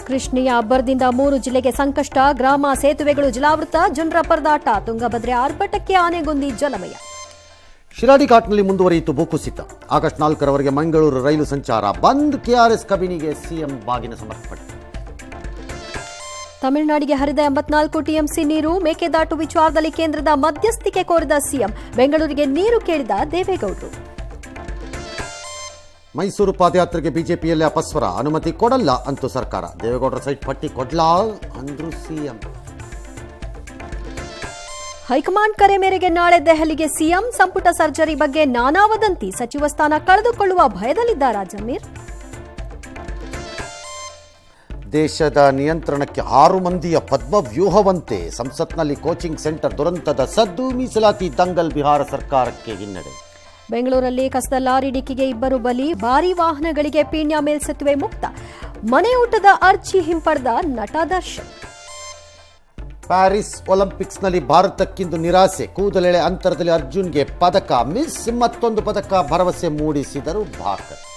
ಕೃಷ್ಣೆಯ ಅಬ್ಬರದಿಂದ ಮೂರು ಜಿಲ್ಲೆಗೆ ಸಂಕಷ್ಟ ಗ್ರಾಮ ಸೇತುವೆಗಳು ಜಲಾವೃತ ಜನರ ಪರದಾಟ ತುಂಗಭದ್ರೆ ಆರ್ಭಟಕ್ಕೆ ಆನೆಗೊಂದಿ ಜಲಮಯ ಶಿರಾಡಿ ಘಾಟ್ನಲ್ಲಿ ಮುಂದುವರಿಯಿತು ಭೂಕುಸಿತ ಆಗಸ್ಟ್ ನಾಲ್ಕರವರೆಗೆ ಮಂಗಳೂರು ರೈಲು ಸಂಚಾರ ಬಂದ್ ಕೆಆರ್ಎಸ್ ಕಬಿನಿಗೆ ಸಿಎಂ ಬಾಗಿನ ಸಮರ್ಪಣೆ ತಮಿಳುನಾಡಿಗೆ ಹರಿದ ಎಂಬತ್ನಾಲ್ಕು ಟಿಎಂಸಿ ನೀರು ಮೇಕೆದಾಟು ವಿಚಾರದಲ್ಲಿ ಕೇಂದ್ರದ ಮಧ್ಯಸ್ಥಿಕೆ ಕೋರಿದ ಸಿಎಂ ಬೆಂಗಳೂರಿಗೆ ನೀರು ಕೇಳಿದ ದೇವೇಗೌಡರು ಮೈಸೂರು ಪಾದಯಾತ್ರೆಗೆ ಬಿಜೆಪಿಯಲ್ಲಿ ಅಪಸ್ವರ ಅನುಮತಿ ಕೊಡಲ್ಲ ಅಂತೂ ಸರ್ಕಾರ ದೇವೇಗೌಡರ ಸೈಟ್ ಪಟ್ಟಿ ಕೊಡ್ಲಾ ಅಂದ್ರು ಸಿಎಂ ಹೈಕಮಾಂಡ್ ಕರೆ ಮೇರೆಗೆ ನಾಳೆ ದೆಹಲಿಗೆ ಸಿಎಂ ಸಂಪುಟ ಸರ್ಜರಿ ಬಗ್ಗೆ ನಾನಾ ವದಂತಿ ಸಚಿವ ಸ್ಥಾನ ಕಳೆದುಕೊಳ್ಳುವ ಭಯದಲ್ಲಿದ್ದಾರಾ ಜಮೀರ್ ದೇಶದ ನಿಯಂತ್ರಣಕ್ಕೆ ಆರು ಮಂದಿಯ ಪದ್ಮ ವ್ಯೂಹವಂತೆ ಸಂಸತ್ನಲ್ಲಿ ಕೋಚಿಂಗ್ ಸೆಂಟರ್ ದುರಂತದ ಸದ್ದು ಮೀಸಲಾತಿ ದಂಗಲ್ ಬಿಹಾರ ಸರ್ಕಾರಕ್ಕೆ ಹಿನ್ನಡೆ ಬೆಂಗಳೂರಲ್ಲಿ ಕಸದ ಲಾರಿ ಡಿಕ್ಕಿಗೆ ಇಬ್ಬರು ಬಲಿ ಭಾರಿ ವಾಹನಗಳಿಗೆ ಪೀಣ್ಯ ಮೇಲ್ಸೇತುವೆ ಮುಕ್ತ ಮನೆ ಊಟದ ಅರ್ಜಿ ಹಿಂಪಡೆದ ನಟ ದರ್ಶನ್ ಪ್ಯಾರಿಸ್ ಒಲಿಂಪಿಕ್ಸ್ನಲ್ಲಿ ಭಾರತಕ್ಕಿಂದು ನಿರಾಸೆ ಕೂದಲೆಳೆ ಅಂತರದಲ್ಲಿ ಅರ್ಜುನ್ಗೆ ಪದಕ ಮಿಸ್ ಮತ್ತೊಂದು ಪದಕ ಭರವಸೆ ಮೂಡಿಸಿದರು ಭಾರತ